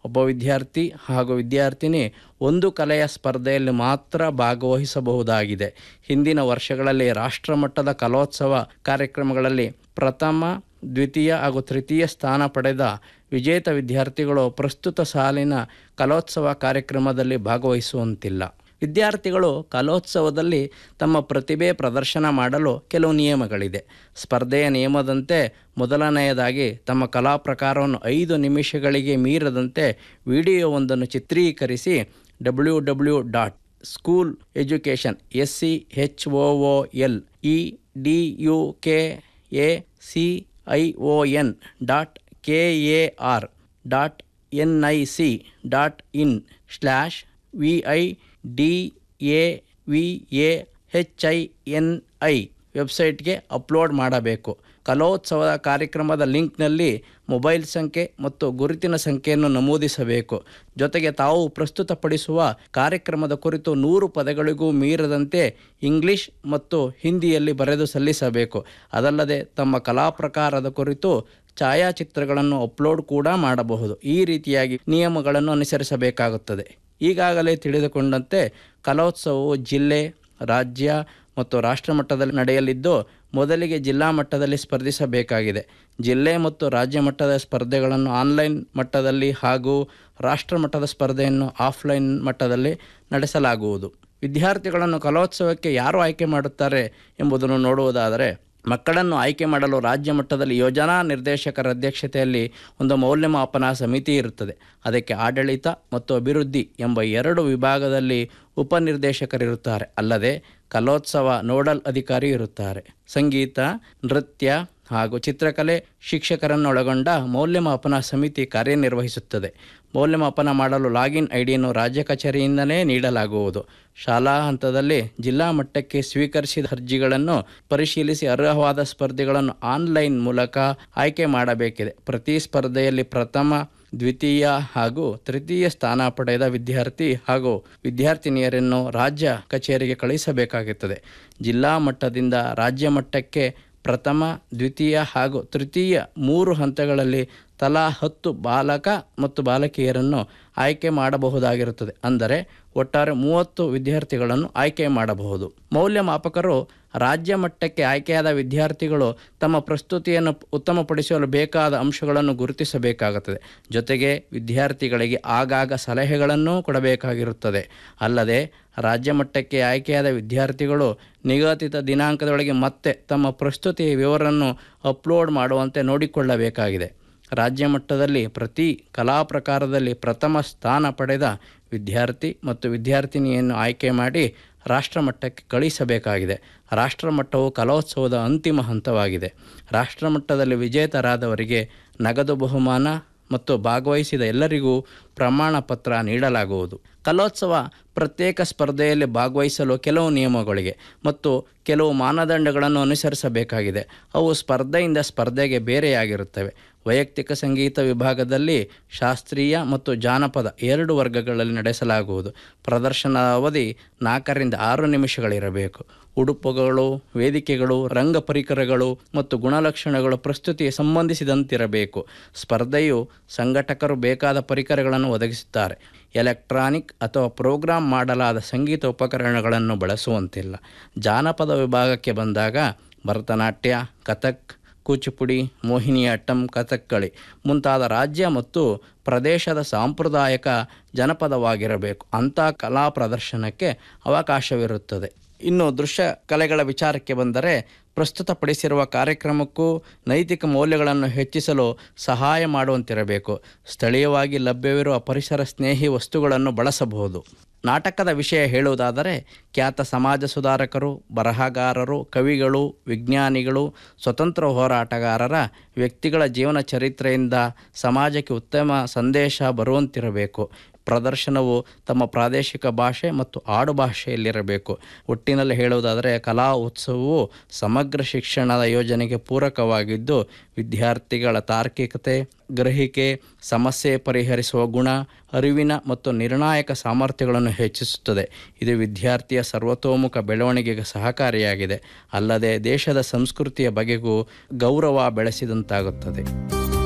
ಒಬ್ಬ ವಿದ್ಯಾರ್ಥಿ ಹಾಗೂ ವಿದ್ಯಾರ್ಥಿನಿ ಒಂದು ಕಲೆಯ ಸ್ಪರ್ಧೆಯಲ್ಲಿ ಮಾತ್ರ ಭಾಗವಹಿಸಬಹುದಾಗಿದೆ ಹಿಂದಿನ ವರ್ಷಗಳಲ್ಲಿ ರಾಷ್ಟ್ರಮಟ್ಟದ ಕಲೋತ್ಸವ ಕಾರ್ಯಕ್ರಮಗಳಲ್ಲಿ ಪ್ರಥಮ ದ್ವಿತೀಯ ಹಾಗೂ ತೃತೀಯ ಸ್ಥಾನ ಪಡೆದ ವಿಜೇತ ವಿದ್ಯಾರ್ಥಿಗಳು ಪ್ರಸ್ತುತ ಸಾಲಿನ ಕಲೋತ್ಸವ ಕಾರ್ಯಕ್ರಮದಲ್ಲಿ ಭಾಗವಹಿಸುವಂತಿಲ್ಲ ವಿದ್ಯಾರ್ಥಿಗಳು ಕಲೋತ್ಸವದಲ್ಲಿ ತಮ್ಮ ಪ್ರತಿಭೆ ಪ್ರದರ್ಶನ ಮಾಡಲು ಕೆಲವು ನಿಯಮಗಳಿದೆ ಸ್ಪರ್ಧೆಯ ನಿಯಮದಂತೆ ಮೊದಲನೆಯದಾಗಿ ತಮ್ಮ ಕಲಾ ಪ್ರಕಾರವನ್ನು ಐದು ನಿಮಿಷಗಳಿಗೆ ಮೀರದಂತೆ ವಿಡಿಯೋವೊಂದನ್ನು ಚಿತ್ರೀಕರಿಸಿ W W dot school education S C H O O L E D U K A C I O N dot K A R dot N I C dot in slash V I D A V A H I N I ವೆಬ್ಸೈಟ್ಗೆ upload ಮಾಡಬೇಕು ಕಲೋತ್ಸವದ ಕಾರ್ಯಕ್ರಮದ ಲಿಂಕ್ನಲ್ಲಿ mobile ಸಂಖ್ಯೆ ಮತ್ತು ಗುರುತಿನ ಸಂಖ್ಯೆಯನ್ನು ನಮೂದಿಸಬೇಕು ಜೊತೆಗೆ ತಾವು ಪ್ರಸ್ತುತಪಡಿಸುವ ಕಾರ್ಯಕ್ರಮದ ಕುರಿತು ನೂರು ಪದಗಳಿಗೂ ಮೀರದಂತೆ ಇಂಗ್ಲಿಷ್ ಮತ್ತು ಹಿಂದಿಯಲ್ಲಿ ಬರೆದು ಸಲ್ಲಿಸಬೇಕು ಅದಲ್ಲದೆ ತಮ್ಮ ಕಲಾ ಪ್ರಕಾರದ ಕುರಿತು ಛಾಯಾಚಿತ್ರಗಳನ್ನು ಅಪ್ಲೋಡ್ ಕೂಡ ಮಾಡಬಹುದು ಈ ರೀತಿಯಾಗಿ ನಿಯಮಗಳನ್ನು ಅನುಸರಿಸಬೇಕಾಗುತ್ತದೆ ಈಗಾಗಲೇ ತಿಳಿದುಕೊಂಡಂತೆ ಕಲೋತ್ಸವವು ಜಿಲ್ಲೆ ರಾಜ್ಯ ಮತ್ತು ರಾಷ್ಟ್ರ ಮಟ್ಟದಲ್ಲಿ ನಡೆಯಲಿದ್ದು ಮೊದಲಿಗೆ ಜಿಲ್ಲಾ ಮಟ್ಟದಲ್ಲಿ ಸ್ಪರ್ಧಿಸಬೇಕಾಗಿದೆ ಜಿಲ್ಲೆ ಮತ್ತು ರಾಜ್ಯ ಮಟ್ಟದ ಸ್ಪರ್ಧೆಗಳನ್ನು ಆನ್ಲೈನ್ ಮಟ್ಟದಲ್ಲಿ ಹಾಗೂ ರಾಷ್ಟ್ರ ಮಟ್ಟದ ಸ್ಪರ್ಧೆಯನ್ನು ಆಫ್ಲೈನ್ ಮಟ್ಟದಲ್ಲಿ ನಡೆಸಲಾಗುವುದು ವಿದ್ಯಾರ್ಥಿಗಳನ್ನು ಕಲೋತ್ಸವಕ್ಕೆ ಯಾರು ಆಯ್ಕೆ ಮಾಡುತ್ತಾರೆ ಎಂಬುದನ್ನು ನೋಡುವುದಾದರೆ ಮಕ್ಕಳನ್ನು ಆಯ್ಕೆ ಮಾಡಲು ರಾಜ್ಯ ಮಟ್ಟದಲ್ಲಿ ಯೋಜನಾ ನಿರ್ದೇಶಕರ ಅಧ್ಯಕ್ಷತೆಯಲ್ಲಿ ಒಂದು ಮೌಲ್ಯಮಾಪನ ಸಮಿತಿ ಇರುತ್ತದೆ ಅದಕ್ಕೆ ಆಡಳಿತ ಮತ್ತು ಅಭಿವೃದ್ಧಿ ಎಂಬ ಎರಡು ವಿಭಾಗದಲ್ಲಿ ಉಪನಿರ್ದೇಶಕರಿರುತ್ತಾರೆ ಅಲ್ಲದೆ ಕಲೋತ್ಸವ ನೋಡಲ್ ಅಧಿಕಾರಿ ಇರುತ್ತಾರೆ ಸಂಗೀತ ನೃತ್ಯ ಹಾಗೂ ಚಿತ್ರಕಲೆ ಶಿಕ್ಷಕರನ್ನೊಳಗೊಂಡ ಮೌಲ್ಯಮಾಪನ ಸಮಿತಿ ಕಾರ್ಯನಿರ್ವಹಿಸುತ್ತದೆ ಮೌಲ್ಯಮಾಪನ ಮಾಡಲು ಲಾಗಿನ್ ಐಡಿಯನ್ನು ರಾಜ್ಯ ಕಚೇರಿಯಿಂದಲೇ ನೀಡಲಾಗುವುದು ಶಾಲಾ ಹಂತದಲ್ಲಿ ಜಿಲ್ಲಾ ಮಟ್ಟಕ್ಕೆ ಸ್ವೀಕರಿಸಿದ ಅರ್ಜಿಗಳನ್ನು ಪರಿಶೀಲಿಸಿ ಅರ್ಹವಾದ ಸ್ಪರ್ಧೆಗಳನ್ನು ಆನ್ಲೈನ್ ಮೂಲಕ ಆಯ್ಕೆ ಮಾಡಬೇಕಿದೆ ಪ್ರತಿ ಸ್ಪರ್ಧೆಯಲ್ಲಿ ಪ್ರಥಮ ದ್ವಿತೀಯ ಹಾಗೂ ತೃತೀಯ ಸ್ಥಾನ ಪಡೆದ ವಿದ್ಯಾರ್ಥಿ ಹಾಗೂ ವಿದ್ಯಾರ್ಥಿನಿಯರನ್ನು ರಾಜ್ಯ ಕಚೇರಿಗೆ ಕಳುಹಿಸಬೇಕಾಗುತ್ತದೆ ಜಿಲ್ಲಾ ಮಟ್ಟದಿಂದ ರಾಜ್ಯ ಮಟ್ಟಕ್ಕೆ ಪ್ರಥಮ ದ್ವಿತೀಯ ಹಾಗೂ ತೃತೀಯ ಮೂರು ಹಂತಗಳಲ್ಲಿ ತಲಾ ಹತ್ತು ಬಾಲಕ ಮತ್ತು ಬಾಲಕಿಯರನ್ನು ಆಯ್ಕೆ ಮಾಡಬಹುದಾಗಿರುತ್ತದೆ ಅಂದರೆ ಒಟ್ಟಾರೆ ಮೂವತ್ತು ವಿದ್ಯಾರ್ಥಿಗಳನ್ನು ಆಯ್ಕೆ ಮಾಡಬಹುದು ಮೌಲ್ಯಮಾಪಕರು ರಾಜ್ಯ ಮಟ್ಟಕ್ಕೆ ಆಯ್ಕೆಯಾದ ವಿದ್ಯಾರ್ಥಿಗಳು ತಮ್ಮ ಪ್ರಸ್ತುತಿಯನ್ನು ಉತ್ತಮಪಡಿಸಲು ಬೇಕಾದ ಅಂಶಗಳನ್ನು ಗುರುತಿಸಬೇಕಾಗುತ್ತದೆ ಜೊತೆಗೆ ವಿದ್ಯಾರ್ಥಿಗಳಿಗೆ ಆಗಾಗ ಸಲಹೆಗಳನ್ನೂ ಕೊಡಬೇಕಾಗಿರುತ್ತದೆ ಅಲ್ಲದೆ ರಾಜ್ಯ ಮಟ್ಟಕ್ಕೆ ಆಯ್ಕೆಯಾದ ವಿದ್ಯಾರ್ಥಿಗಳು ನಿಗದಿತ ದಿನಾಂಕದೊಳಗೆ ಮತ್ತೆ ತಮ್ಮ ಪ್ರಸ್ತುತಿಯ ವಿವರನ್ನು ಅಪ್ಲೋಡ್ ಮಾಡುವಂತೆ ನೋಡಿಕೊಳ್ಳಬೇಕಾಗಿದೆ ರಾಜ್ಯ ಮಟ್ಟದಲ್ಲಿ ಪ್ರತಿ ಕಲಾ ಪ್ರಕಾರದಲ್ಲಿ ಪ್ರಥಮ ಸ್ಥಾನ ಪಡೆದ ವಿದ್ಯಾರ್ಥಿ ಮತ್ತು ವಿದ್ಯಾರ್ಥಿನಿಯನ್ನು ಆಯ್ಕೆ ಮಾಡಿ ರಾಷ್ಟ್ರಮಟ್ಟಕ್ಕೆ ಕಳಿಸಬೇಕಾಗಿದೆ ರಾಷ್ಟ್ರಮಟ್ಟವು ಕಲೋತ್ಸವದ ಅಂತಿಮ ಹಂತವಾಗಿದೆ ರಾಷ್ಟ್ರಮಟ್ಟದಲ್ಲಿ ವಿಜೇತರಾದವರಿಗೆ ನಗದು ಬಹುಮಾನ ಮತ್ತು ಭಾಗವಹಿಸಿದ ಎಲ್ಲರಿಗೂ ಪ್ರಮಾಣ ಪತ್ರ ನೀಡಲಾಗುವುದು ಕಲೋತ್ಸವ ಪ್ರತ್ಯೇಕ ಸ್ಪರ್ಧೆಯಲ್ಲಿ ಭಾಗವಹಿಸಲು ಕೆಲವು ನಿಯಮಗಳಿಗೆ ಮತ್ತು ಕೆಲವು ಮಾನದಂಡಗಳನ್ನು ಅನುಸರಿಸಬೇಕಾಗಿದೆ ಅವು ಸ್ಪರ್ಧೆಯಿಂದ ಸ್ಪರ್ಧೆಗೆ ಬೇರೆಯಾಗಿರುತ್ತವೆ ವೈಯಕ್ತಿಕ ಸಂಗೀತ ವಿಭಾಗದಲ್ಲಿ ಶಾಸ್ತ್ರೀಯ ಮತ್ತು ಜಾನಪದ ಎರಡು ವರ್ಗಗಳಲ್ಲಿ ನಡೆಸಲಾಗುವುದು ಪ್ರದರ್ಶನದ ಅವಧಿ ನಾಲ್ಕರಿಂದ ಆರು ನಿಮಿಷಗಳಿರಬೇಕು ಉಡುಪುಗಳು ವೇದಿಕೆಗಳು ರಂಗ ಪರಿಕರಗಳು ಮತ್ತು ಗುಣಲಕ್ಷಣಗಳು ಪ್ರಸ್ತುತಿಗೆ ಸಂಬಂಧಿಸಿದಂತಿರಬೇಕು ಸ್ಪರ್ಧೆಯು ಸಂಘಟಕರು ಬೇಕಾದ ಪರಿಕರಗಳನ್ನು ಒದಗಿಸುತ್ತಾರೆ ಎಲೆಕ್ಟ್ರಾನಿಕ್ ಅಥವಾ ಪ್ರೋಗ್ರಾಂ ಮಾಡಲಾದ ಸಂಗೀತ ಉಪಕರಣಗಳನ್ನು ಬಳಸುವಂತಿಲ್ಲ ಜಾನಪದ ವಿಭಾಗಕ್ಕೆ ಬಂದಾಗ ಭರತನಾಟ್ಯ ಕಥಕ್ ಕೂಚಿಪುಡಿ ಮೋಹಿನಿಯಾಟ್ಟಂ ಕಥಕ್ಕಳಿ ಮುಂತಾದ ರಾಜ್ಯ ಮತ್ತು ಪ್ರದೇಶದ ಸಾಂಪ್ರದಾಯಿಕ ಜನಪದವಾಗಿರಬೇಕು ಅಂಥ ಕಲಾ ಪ್ರದರ್ಶನಕ್ಕೆ ಅವಕಾಶವಿರುತ್ತದೆ ಇನ್ನು ದೃಶ್ಯ ಕಲೆಗಳ ವಿಚಾರಕ್ಕೆ ಬಂದರೆ ಪ್ರಸ್ತುತಪಡಿಸಿರುವ ಕಾರ್ಯಕ್ರಮಕ್ಕೂ ನೈತಿಕ ಮೌಲ್ಯಗಳನ್ನು ಹೆಚ್ಚಿಸಲು ಸಹಾಯ ಮಾಡುವಂತಿರಬೇಕು ಸ್ಥಳೀಯವಾಗಿ ಲಭ್ಯವಿರುವ ಪರಿಸರ ಸ್ನೇಹಿ ವಸ್ತುಗಳನ್ನು ಬಳಸಬಹುದು ನಾಟಕದ ವಿಷಯ ಹೇಳುವುದಾದರೆ ಖ್ಯಾತ ಸಮಾಜ ಸುಧಾರಕರು ಬರಹಗಾರರು ಕವಿಗಳು ವಿಜ್ಞಾನಿಗಳು ಸ್ವತಂತ್ರ ಹೋರಾಟಗಾರರ ವ್ಯಕ್ತಿಗಳ ಜೀವನ ಚರಿತ್ರೆಯಿಂದ ಸಮಾಜಕ್ಕೆ ಉತ್ತಮ ಸಂದೇಶ ಬರುವಂತಿರಬೇಕು ಪ್ರದರ್ಶನವು ತಮ್ಮ ಪ್ರಾದೇಶಿಕ ಭಾಷೆ ಮತ್ತು ಆಡು ಭಾಷೆಯಲ್ಲಿರಬೇಕು ಒಟ್ಟಿನಲ್ಲಿ ಹೇಳುವುದಾದರೆ ಕಲಾ ಉತ್ಸವವು ಸಮಗ್ರ ಶಿಕ್ಷಣದ ಯೋಜನೆಗೆ ಪೂರಕವಾಗಿದ್ದು ವಿದ್ಯಾರ್ಥಿಗಳ ತಾರ್ಕಿಕತೆ ಗ್ರಹಿಕೆ ಸಮಸ್ಯೆ ಪರಿಹರಿಸುವ ಗುಣ ಅರಿವಿನ ಮತ್ತು ನಿರ್ಣಾಯಕ ಸಾಮರ್ಥ್ಯಗಳನ್ನು ಹೆಚ್ಚಿಸುತ್ತದೆ ಇದು ವಿದ್ಯಾರ್ಥಿಯ ಸರ್ವತೋಮುಖ ಬೆಳವಣಿಗೆಗೆ ಸಹಕಾರಿಯಾಗಿದೆ ಅಲ್ಲದೆ ದೇಶದ ಸಂಸ್ಕೃತಿಯ ಬಗೆಗೂ ಗೌರವ ಬೆಳೆಸಿದಂತಾಗುತ್ತದೆ